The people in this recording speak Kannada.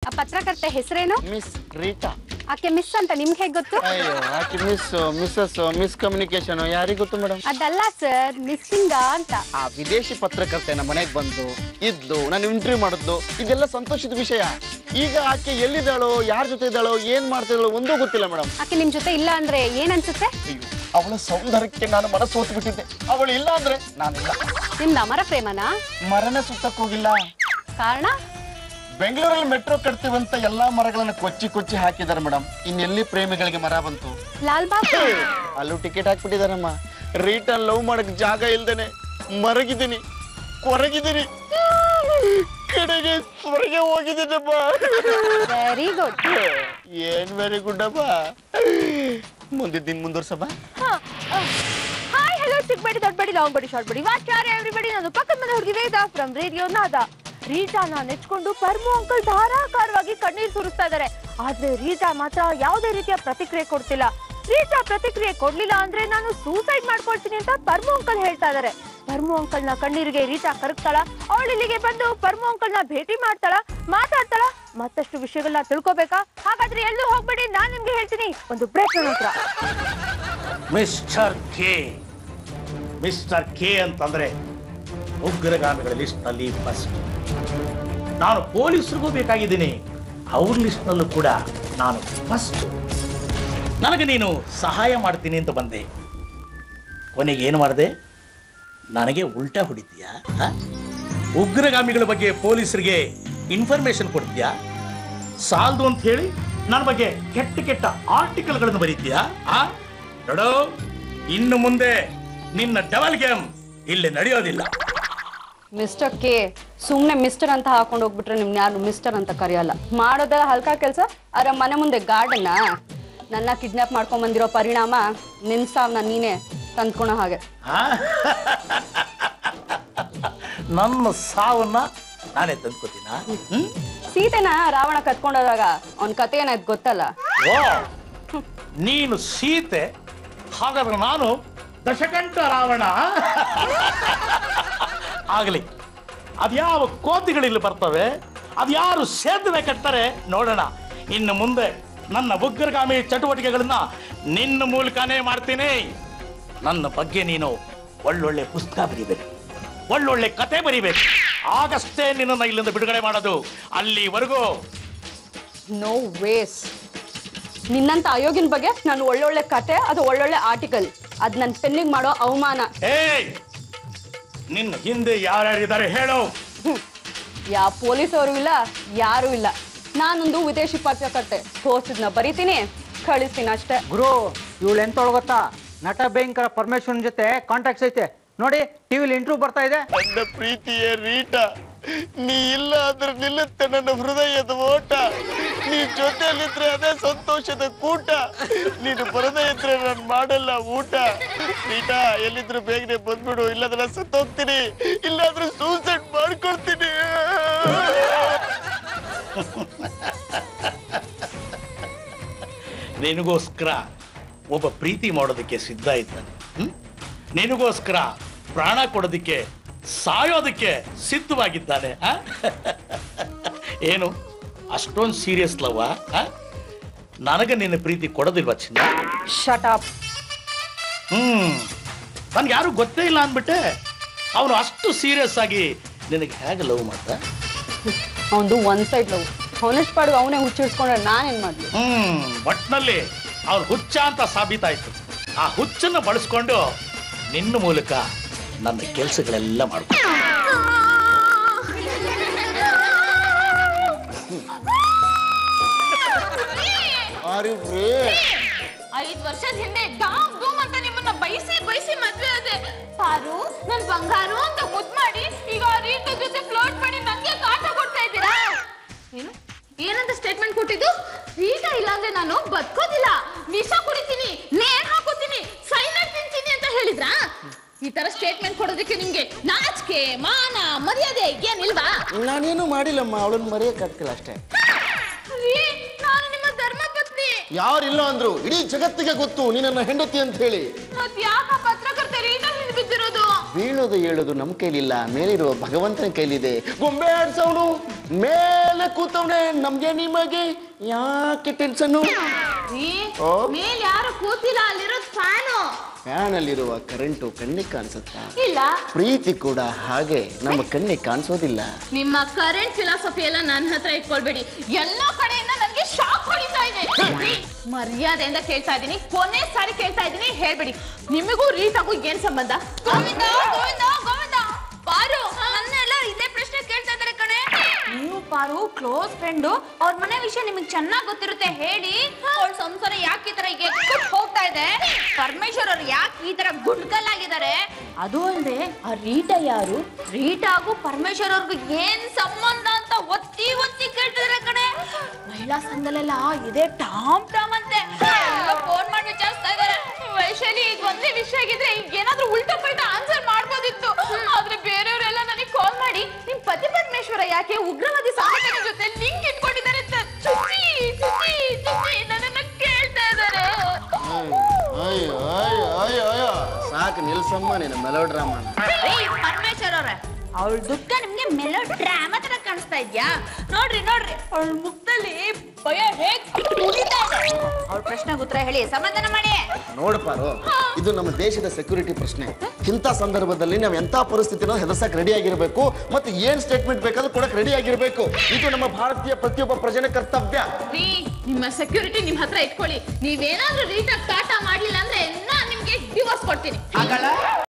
ಆ ಪತ್ರಕರ್ತೆ ಹೆಸರೇನು ಮಿಸ್ ರೀಟಾ ಆಕೆ ಮಿಸ್ ಅಂತ ನಿಮ್ಗೆ ಹೇಗೆ ಗೊತ್ತು ಅಯ್ಯೋ ಆಕೆ ಮಿಸ್ ಮಿಸ್ಸಸ್ ಮಿಸ್ ಕಮ್ಯುನಿಕೇಶನ್ ಯಾರಿಗ್ ಗೊತ್ತು ಮೇಡಮ್ ಅದಲ್ಲ ಸರ್ ಮಿಸ್ಸಿಂಗ ಅಂತ ಆ ವಿದೇಶಿ ಪತ್ರಕರ್ತೆ ನಮ್ಮ ಮನೆಗೆ ಬಂದು ಇದ್ದು ನಾನು ಇಂಟರ್ವ್ಯೂ ಮಾಡಿದ್ದು ಇದೆಲ್ಲ ಸಂತೋಷದ ವಿಷಯ ಈಗ ಆಕೆ ಎಲ್ಲಿದ್ದಾಳೋ ಯಾರ ಜೊತೆ ಇದ್ದಾಳೋ ಏನ್ ಮಾಡ್ತಿದ್ದಾಳೋ ಒಂದೂ ಗೊತ್ತಿಲ್ಲ ಮೇಡಮ್ ಆಕೆ ನಿಮ್ ಜೊತೆ ಇಲ್ಲ ಅಂದ್ರೆ ಏನ್ ಅನ್ಸುತ್ತೆ ಅಯ್ಯೋ ಅವಳ ಸೌಂದರ್ಯಕ್ಕೆ ನಾನು ಮನಸ್ಸು ಸೋತು ಬಿಟ್ಟಿದ್ದೆ ಅವಳು ಇಲ್ಲ ಅಂದ್ರೆ ನಾನಿಲ್ಲ ನಿಮ್ದು ಅಮರ ಪ್ರೇಮನಾ ಮರನೇ ಸುತ್ತಕ್ ಹೋಗಿಲ್ಲ ಕಾರಣ ಬೆಂಗಳೂರಲ್ಲಿ ಮೆಟ್ರೋ ಕಟ್ತೀವಂತ ಎಲ್ಲಾ ಮರಗಳನ್ನ ಕೊಚ್ಚಿ ಕೊಚ್ಚಿ ಹಾಕಿದಾರೆ ಮೇಡಮ್ ಇನ್ನೆಲ್ಲಿ ಪ್ರೇಮಿಗಳಿಗೆ ಮರ ಬಂತು ಲಾಲ್ ಬಾಬ್ ಅಲ್ಲೂ ಟಿಕೆಟ್ ಹಾಕ್ಬಿಟ್ಟಿದಾರಮ್ಮ ರೀಟನ್ ಲವ್ ಮಾಡಕ್ ಜಾಗ ಇಲ್ದೇನೆ ಮರಗಿದ್ದೀನಿ ಕೊರಗಿದ್ದೀನಿ ಕಡೆಗೆ ಹೊರಗೆ ಹೋಗಿದ್ದೀನಪ್ಪ ವೆರಿ ಗುಡ್ ಏನ್ ವೆರಿ ಗುಡ್ ಅಪ್ಪ ಮುಂದಿನ ಮುಂದುವರ್ಸಪ್ಪ ಹಾಯ್ ಹಲೋ ಚಿಕ್ಕಬೇಡಿ ದೊಡ್ಡಬೇಡಿ long body short body what ಯಾರು ಎವ್ರಿಬಡಿ ನಾನು ಪಕ್ಕದ ಮನೆ ಹುಡುಗಿ ವೇದ ಫ್ರಮ್ ರೇಡಿಯೋ ನಾದ ರೀಟಾನ ನೆಚ್ಕೊಂಡು ಪರ್ಮು ಅಂಕಲ್ ಧಾರಾಕಾರವಾಗಿ ಕಣ್ಣೀರ್ ಸುರಿಸ್ತಾ ಇದಾರೆ ಆದ್ರೆ ರೀಟಾ ಮಾತ್ರ ಯಾವುದೇ ರೀತಿಯ ಪ್ರತಿಕ್ರಿಯೆ ಕೊಡ್ತಿಲ್ಲ ರೀಟಾ ಪ್ರತಿಕ್ರಿಯೆ ಕೊಡ್ಲಿಲ್ಲ ಅಂದ್ರೆ ನಾನು ಸೂಸೈಡ್ ಮಾಡ್ಕೊಳ್ತೀನಿ ಅಂತ ಪರ್ಮು ಅಂಕಲ್ ಹೇಳ್ತಾ ಇದಾರೆ ಪರ್ಮು ಅಂಕಲ್ ನ ಕಣ್ಣೀರಿಗೆ ರೀಟಾ ಕರಗ್ತಾಳ ಅವಳು ಇಲ್ಲಿಗೆ ಬಂದು ಪರ್ಮು ಅಂಕಲ್ ನ ಭೇಟಿ ಮಾಡ್ತಾಳ ಮಾತಾಡ್ತಾಳ ಮತ್ತಷ್ಟು ವಿಷಯಗಳನ್ನ ತಿಳ್ಕೊಬೇಕಾ ಹಾಗಾದ್ರೆ ಎಲ್ಲೂ ಹೋಗ್ಬೇಡಿ ನಾನ್ ನಿಮ್ಗೆ ಹೇಳ್ತೀನಿ ಒಂದು ಬ್ರೇಕ್ ನಂತರ ಮಿಸ್ಟರ್ ಕೆ ಮಿಸ್ಟರ್ ಕೆ ಅಂತಂದ್ರೆ ಉಗ್ರಗಾಮಿಗಳ ಲಿಸ್ಟ್ನಲ್ಲಿ ಫಸ್ಟ್ ನಾನು ಪೊಲೀಸರಿಗೂ ಬೇಕಾಗಿದ್ದೀನಿ ಅವ್ರ ಲಿಸ್ಟ್ನಲ್ಲೂ ಕೂಡ ನಾನು ಫಸ್ಟ್ ನನಗೆ ನೀನು ಸಹಾಯ ಮಾಡ್ತೀನಿ ಅಂತ ಬಂದೆ ಕೊನೆಗೆ ಏನು ಮಾಡಿದೆ ನನಗೆ ಉಲ್ಟಾ ಹೊಡಿತೀಯಾ ಹ? ಉಗ್ರಗಾಮಿಗಳ ಬಗ್ಗೆ ಪೊಲೀಸರಿಗೆ ಇನ್ಫಾರ್ಮೇಶನ್ ಕೊಡ್ತೀಯಾ ಸಾಲದು ಅಂತ ಹೇಳಿ ನನ್ನ ಬಗ್ಗೆ ಕೆಟ್ಟ ಕೆಟ್ಟ ಆರ್ಟಿಕಲ್ಗಳನ್ನು ಬರೀತೀಯಾ ಆ ನೋಡು ಇನ್ನು ಮುಂದೆ ನಿನ್ನ ಡಬಲ್ ಗೇಮ್ ಇಲ್ಲಿ ನಡೆಯೋದಿಲ್ಲ ಮಿಸ್ಟರ್ ಕೆ ಸುಮ್ನೆ ಮಿಸ್ಟರ್ ಅಂತ ಹಾಕೊಂಡು ಹೋಗ್ಬಿಟ್ರೆ ನಿಮ್ನ ಯಾರು ಮಿಸ್ಟರ್ ಅಂತ ಕರೆಯಲ್ಲ ಮಾಡೋದೆಲ್ಲ ಹಲ್ಕ ಕೆಲಸ ಅದ್ರ ಮನೆ ಮುಂದೆ ಗಾರ್ಡನ್ನ ನನ್ನ ಕಿಡ್ನಾಪ್ ಮಾಡ್ಕೊಂಡ್ ಬಂದಿರೋ ಪರಿಣಾಮ ನಿನ್ ಸಾವ್ನ ನೀನೇ ತಂದ್ಕೊಳೋ ಹಾಗೆ ಆ? ನನ್ನ ಸಾವನ್ನ ನಾನೇ ತಂದ್ಕೋತೀನ ಹ್ಮ್ ಸೀತೆನ ರಾವಣ ಕತ್ಕೊಂಡೋದಾಗ ಅವ್ನ ಕತೆ ಏನಾಯ್ತು ಗೊತ್ತಲ್ಲ ಓ ನೀನು ಸೀತೆ ಹಾಗಾದ್ರೆ ನಾನು ದಶಕಂಠ ರಾವಣ ಆಗಲಿ ಅದ್ಯಾವ ಕೋತಿಗಳಿಲ್ಲಿ ಬರ್ತವೆ ಅದ್ಯಾರು ಸೇತುವೆ ಕಟ್ತಾರೆ ನೋಡೋಣ ಇನ್ನು ಮುಂದೆ ನನ್ನ ಉಗ್ರಗಾಮಿ ಚಟುವಟಿಕೆಗಳನ್ನ ನಿನ್ನ ಮೂಲಕನೇ ಮಾಡ್ತೀನಿ ನನ್ನ ಬಗ್ಗೆ ನೀನು ಒಳ್ಳೊಳ್ಳೆ ಪುಸ್ತಕ ಬರೀಬೇಕು ಒಳ್ಳೊಳ್ಳೆ ಕತೆ ಬರೀಬೇಕು ಆಗಷ್ಟೇ ನಿನ್ನನ್ನು ಇಲ್ಲಿಂದ ಬಿಡುಗಡೆ ಮಾಡೋದು ಅಲ್ಲಿವರೆಗೂ ನೋ ವೇಸ್ ನಿನ್ನಂತ ಅಯೋಗ್ಯನ ಬಗ್ಗೆ ನಾನು ಒಳ್ಳೊಳ್ಳೆ ಕತೆ ಅದು ಒಳ್ಳೊಳ್ಳೆ ಆರ್ಟಿಕಲ್ ಅದ್ ನನ್ನ ಪೆನ್ನಿಗೆ ಮಾಡೋ ಅವಮಾನ ಏಯ್ ನಿನ್ನ ಹಿಂದೆ ಯಾರ್ಯಾರಿದ್ದಾರೆ ಹೇಳು ಯಾವ ಪೊಲೀಸವರು ಇಲ್ಲ ಯಾರೂ ಇಲ್ಲ ನಾನೊಂದು ವಿದೇಶಿ ಪತ್ರಕರ್ತೆ ತೋರ್ಸಿದ್ನ ಬರಿತೀನಿ ಕಳಿಸ್ತೀನಿ ಅಷ್ಟೇ ಗುರು ಇವಳು ಎಂತೊಳ್ ಗೊತ್ತಾ ನಟ ಭಯಂಕರ ಪರಮೇಶ್ವರನ್ ಜೊತೆ ಕಾಂಟ್ಯಾಕ್ಟ್ಸ್ ಐತೆ ನೋಡಿ ಟಿವಿಲಿ ಇಂಟರ್ವ್ಯೂ ಬರ್ತಾ ಇದೆ ನನ್ನ ಪ್ರೀತಿಯ ರೀಟ ನೀ ಇಲ್ಲ ಅಂದ್ರೆ ನಿಲ್ಲುತ್ತೆ ನನ್ನ ಹೃದಯದ ಓಟ ನೀ ಜೊತೆಯಲ್ಲಿದ್ರೆ ಅದೇ ಸಂತೋಷದ ಕೂಟ ನೀನು ಬರದೇ ಇದ್ರೆ ನಾನು ಮಾಡಲ್ಲ ಊಟ ರೀಟಾ ಎಲ್ಲಿದ್ರು ಬೇಗನೆ ಬಂದ್ಬಿಡು ಇಲ್ಲದ್ರೆ ಸತ್ತೋಗ್ತೀನಿ ಇಲ್ಲಾಂದ್ರೆ ಸೂಸೈಡ್ ಮಾಡ್ಕೊಳ್ತೀನಿ ನಿನಗೋಸ್ಕರ ಒಬ್ಬ ಪ್ರೀತಿ ಮಾಡೋದಕ್ಕೆ ಸಿದ್ಧ ಇದ್ದಾನೆ ಹ್ಮ್? ನಿನಗೋಸ್ಕರ ಪ್ರಾಣ ಕೊಡೋದಕ್ಕೆ ಸಾಯೋದಕ್ಕೆ ಸಿದ್ಧವಾಗಿದ್ದಾನೆ ಆ? ಏನು ಅಷ್ಟೊಂದು ಸೀರಿಯಸ್ ಲವ್ ನನಗೆ ನಿನ್ನ ಪ್ರೀತಿ ಕೊಡೋದಿಲ್ವಾ ಚಿನ್ನ ಶಟ್ ಅಪ್ ಹ್ಮ್ ನನ್ಗೆ ಯಾರು ಗೊತ್ತೇ ಇಲ್ಲ ಅಂದ್ಬಿಟ್ಟೆ ಅವನು ಅಷ್ಟು ಸೀರಿಯಸ್ ಆಗಿ ನಿನಗೆ ಹೇಗೆ ಲವ್ ಮಾಡ್ದ ಅವನು ಒನ್ ಸೈಡ್ ಲವ್ ಅವನಷ್ಟು ಪಾಡು ಅವನೇ ಹುಚ್ಚಿಡ್ಸ್ಕೊಂಡ್ರೆ ನಾನೇನ್ ಮಾಡ್ಲಿ ಹ್ಮ್ ಒಟ್ನಲ್ಲಿ ಅವ್ನು ಹುಚ್ಚ ಅಂತ ಸಾಬೀತಾಯ್ತು ಆ ಹುಚ್ಚನ್ನು ಬಳಸ್ಕೊಂಡು ನಿನ್ನ ಮೂಲಕ ನನ್ನ ಕೆಲಸಗಳೆಲ್ಲ ಮಾಡ್ಕೊ ಐದ್ ವರ್ಷದ ಹಿಂದೆ ಡಾಮ್ ಡೂಮ್ ಅಂತ ನಿಮ್ಮನ್ನ ಬಯಸಿ ಬಯಸಿ ಮದ್ವೆ ಆದೆ ಪಾರು ನನ್ ಬಂಗಾರು ಅಂತ ಮುದ್ ಮಾಡಿ ಈಗ ರೀಟ ಜೊತೆ ಫ್ಲೋಟ್ ಮಾಡಿ ನಂಗೆ ಕಾಟ ಕೊಡ್ತಾ ಇದ್ದೀರಾ ಏನು ಏನಂತ ಸ್ಟೇಟ್ಮೆಂಟ್ ಕೊಟ್ಟಿದ್ದು ರೀಟ ಇಲ್ಲಾಂದ್ರೆ ನಾನು ಬದುಕೋದಿಲ್ಲ ವಿಷ ಕುಡಿತೀನಿ ನೇಣ್ ಹಾಕೋತೀನಿ ಸೈಲೆಂಟ್ ತಿಂತೀನಿ ಅಂತ ಹೇಳಿದ್ರಾ ಈ ತರ ಸ್ಟೇಟ್ಮೆಂಟ್ ಕೊಡೋದಕ್ಕೆ ನಿಮ್ಗೆ ನಾಚಿಕೆ ಮಾನ ಮರ್ಯಾದೆ ಏನಿಲ್ವಾ ನಾನೇನು ಮಾಡಿಲ್ಲಮ್ಮ ಅವಳನ್ನ ಮರೆಯಕ್ಕಾಗ್ತಿಲ್ಲ ಅಷ್ಟೇ ರೀ ನಾನು ನಿಮ್ಮ ಧರ್ಮ ಪತ್ನಿ ಯಾರಿಲ್ಲ ಅಂದ್ರು ಇಡೀ ಜಗತ್ತಿಗೆ ಗೊತ್ತು ನೀ ನನ್ನ ಹೆಂಡತಿ ಅಂತ ಹೇಳಿ ಮತ್ ಯಾಕ ಪತ್ರಕರ್ತ ರೀಟ ಹಿಂದ್ ಬಿದ್ದಿರೋದು ಬೀಳೋದು ಏಳೋದು ನಮ್ಮ ಕೈಲಿಲ್ಲ ಮೇಲಿರುವ ಭಗವಂತನ ಕೈಲಿದೆ ಗೊಂಬೆ ಆಡ್ಸವನು ಮೇಲೆ ಕೂತವನೆ ನಮ್ಗೆ ನಿಮಗೆ ಯಾಕೆ ಟೆನ್ಷನ್ನು ಓ. ಮೇಲ್ ಯಾರು ಕೂತಿಲ್ಲ ಅಲ್ಲಿರೋದು ಫ್ಯಾನು ಫ್ಯಾನ್ ಅಲ್ಲಿರುವ ಕರೆಂಟು ಕಣ್ಣಿಗೆ ಕಾಣಿಸುತ್ತಾ ಇಲ್ಲ ಪ್ರೀತಿ ಕೂಡ ಹಾಗೆ ನಮ್ಮ ಕಣ್ಣಿಗೆ ಕಾಣಿಸೋದಿಲ್ಲ ನಿಮ್ಮ ಕರೆಂಟ್ ಫಿಲಾಸಫಿ ಎಲ್ಲ ನನ್ನ ಹತ್ರ ಇಟ್ಕೊಳ್ಬೇಡಿ ಎಲ್ಲಾ ಕಡೆಯಿಂದ ನನಗೆ ಶಾಕ್ ಹೊಡಿತಾ ಇದೆ ಮರ್ಯಾದೆಯಿಂದ ಕೇಳ್ತಾ ಇದ್ದೀನಿ ಕೊನೆ ಸಾರಿ ಕೇಳ್ತಾ ಇದ್ದೀನಿ ಹೇಳ್ಬೇಡಿ ನಿಮಗೂ ರೀಟಾಗೂ ಏನ್ ಸಂಬಂಧ ಗೋವಿಂದ ಗೋವಿಂದ ಗೋವಿಂದ ಪಾರು ನನ್ನೆಲ್ಲ ಇದೇ ಪ್ರಶ್ನೆ ಕೇಳ್ತಾ ಇದ್ದಾರೆ ಕಣೆ ನೀವು ಪಾರು ಕ್ಲೋಸ್ ಫ್ರೆಂಡು ಅವ್ರ ಮನೆ ವಿಷಯ ನಿಮಗೆ ಚೆನ್ನಾಗಿ ಗೊತ್ತಿರುತ್ತೆ ಹೇಳಿ ಅವ್ಳ ಸಂಸಾರ ಯಾಕೆ ಈ ತರ ಈಗ ಎಕ್ಕುಟ್ ಹೋಗ್ತಾ ಇದೆ ಪರಮೇಶ್ವರ್ ಅವ್ರು ಯಾಕೆ ಈ ತರ ಗುಡ್ಗಲ್ಲಾಗಿದ್ದಾರೆ ಅದು ಅಲ್ಲದೆ ಆ ರೀಟಾ ಯಾರು ರೀಟಾಗೂ ಪರಮೇಶ್ವರ್ ಅವ್ರಿಗೂ ಏನ್ ಸಂಬಂಧ ಅಂತ ಒತ್ತಿ ಒತ್ತಿ ಕೇಳ್ತಿದ್ರೆ ಕಣೆ ಮಹಿಳಾ ಸಂಘದಲ್ಲೆಲ್ಲ ಇದೇ ಟಾಮ್ ಟಾಮ್ ಅಂತೆ ಫೋನ್ ಮಾಡಿ ವಿಚಾರಿಸ್ತಾ ಇದಾರೆ ವೈಶಾಲಿ ಈಗ ಒಂದೇ ವಿಷಯ ಆಗಿದ್ರೆ ಈಗ ಏನಾದ್ರೂ ಉಲ್ಟಾ ಪಲ್ಟಾ ಆನ್ಸರ್ ಮಾಡ್ಬೋದಿತ್ತು ಆದ್ರೆ ಬೇರೆಯವರೆಲ್ಲ ನನಗೆ ಕಾಲ್ ಮಾಡಿ ನಿಮ್ ಪತಿ ಪರಮೇಶ್ವರ ಯಾಕೆ ಉಗ್ರವಾದಿ ಸಂಘಟನೆ ಜೊತೆ ಲಿಂಕ್ ಇಟ್ಕೊಂಡಿದ್ದಾರೆ ಅಂತ ಚುಚ್ಚಿ ಚುಚ್ಚಿ ಚುಚ್ಚಿ ನನ್ನನ್ನ ಕೇಳ್ತಾ ಇದಾರೆ ಅಯ್ಯೋ ಅಯ್ಯೋ ಅಯ್ಯೋ ಅಯ್ಯೋ ಸಾಕು ನಿಲ್ಸಮ್ಮ ನೀನು ಮೆಲೋ ಡ್ರಾಮಾ ಪರಮೇಶ್ವರ್ ಅವ್ರೆ ಅವಳ ದುಃಖ ನಿಮ್ಗೆ ಮೆಲೋ ಡ್ರಾಮಾ ತರ ಕಾಣಿಸ್ತಾ ಇದ್ಯಾ ನೋಡ್ರಿ ನೋಡ್ರಿ ಅವಳ ಮುಖದಲ್ಲಿ ಭಯ ಹೇಗ್ ಕುದೀತಾ ಇದೆ ಅವ್ಳ ಪ್ರಶ್ನೆಗೆ ಉತ್ತರ ಹೇಳಿ ಸಮಾಧಾನ ಮಾಡಿ ನೋಡ್ಪಾರು ಇದು ನಮ್ಮ ದೇಶದ ಸೆಕ್ಯೂರಿಟಿ ಪ್ರಶ್ನೆ ಇಂಥ ಸಂದರ್ಭದಲ್ಲಿ ನಾವು ಎಂಥ ಪರಿಸ್ಥಿತಿನ ಹೆದರ್ಸಕ್ ರೆಡಿ ಆಗಿರಬೇಕು ಮತ್ತು ಏನ್ ಸ್ಟೇಟ್ಮೆಂಟ್ ಬೇಕಾದ್ರೂ ಕೊಡಕ್ ರೆಡಿ ಆಗಿರಬೇಕು ಇದು ನಮ್ಮ ಭಾರತೀಯ ಪ್ರತಿಯೊಬ್ಬ ಪ್ರಜೆನ ಕರ್ತವ್ಯ ರೀ ನಿಮ್ಮ ಸೆಕ್ಯೂರಿಟಿ ನಿಮ್ ಹತ್ರ ಇಟ್ಕೊಳ್ಳಿ ನೀವೇನಾದ್ರೂ ರೀಟಾಗಿ ಟಾಟಾ ಮಾಡ್ಲಿಲ್ಲ ಅಂದ್ರೆ ನಾನ್ ನಿಮ್ಗೆ ಡಿವೋರ್ಸ್ ಕೊಡ್ತೀನಿ